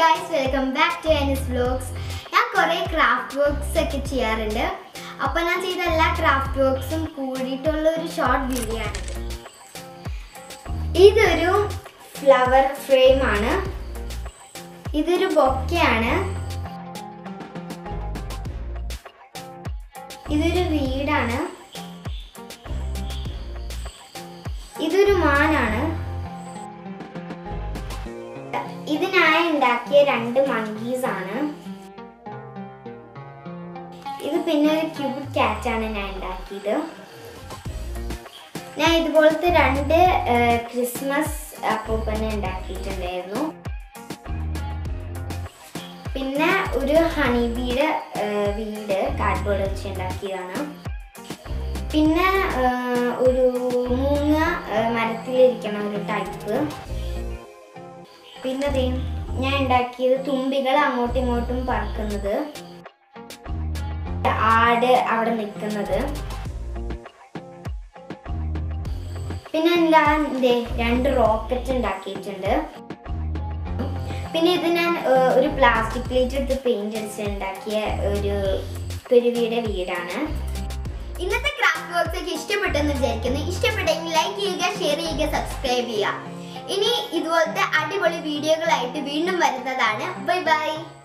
guys welcome back to Annie's vlogs ഞാൻ കുറേ craft works ഒക്കെ ചെയ്യാറുണ്ട് അപ്പോൾ ഞാൻ ചെയ്ത എല്ലാ ക്രാഫ്റ്റ് വർക്ക്സും കൂടിയിട്ടുള്ള ഒരു ഷോർട്ട് വീഡിയോ ആണിത് ഇതൊരു ഫ്ലവർ ഫ്രെയിം ആണ് ഇതൊരു ബൊക്കെയാണ് ഇതൊരു വീടാണ് ഇതൊരു മാനാണ് ഇത് ഞാൻ ഉണ്ടാക്കിയ രണ്ട് മങ്കീസ് ആണ് ഇത് പിന്നെ ഒരു ക്യൂബ് ക്യാറ്റ് ആണ് ഞാൻ ഉണ്ടാക്കിയത് ഞാൻ ഇതുപോലത്തെ രണ്ട് ക്രിസ്മസ് അപ്പൂപ്പനെ ഉണ്ടാക്കിയിട്ടുണ്ടായിരുന്നു പിന്നെ ഒരു ഹണിബിയുടെ വീട് കാർഡ്ബോർഡ് വെച്ച് ഉണ്ടാക്കിയതാണ് പിന്നെ ആ, ഒരു മൂങ്ങ ആ, മരത്തിലിരിക്കണ ഒരു ടൈപ്പ് പിന്നെ ദേ ഞാൻ ഉണ്ടാക്കിയത് തുമ്പികൾ അങ്ങോട്ടും ഇങ്ങോട്ടും പറക്കുന്നത് ആട് അവിടെ നിൽക്കുന്നത് പിന്നെ ഞാൻ ദേ രണ്ട് റോക്കറ്റ് ഉണ്ടാക്കിയിട്ടുണ്ട് പിന്നെ ഇത് ഞാൻ ഏർ, ഒരു പ്ലാസ്റ്റിക് പ്ലേറ്റ് എടുത്ത് പെയിന്റ് അടിച്ച് ഉണ്ടാക്കിയ ഒരു കുരുവിയുടെ വീടാണ് ഇന്നത്തെ ക്രാഫ്റ്റ് വർക്ക്സ് ഒക്കെ ഇഷ്ടപ്പെട്ടെന്ന് വിചാരിക്കുന്നു ഇഷ്ടപ്പെട്ടെങ്കിൽ ലൈക്ക് ചെയ്യുക ഷെയർ ചെയ്യുക സബ്സ്ക്രൈബ് ചെയ്യുക ഇനി ഇതുപോലത്തെ അടിപൊളി വീഡിയോകളായിട്ട് വീണ്ടും വരുന്നതാണ് ബൈ ബൈ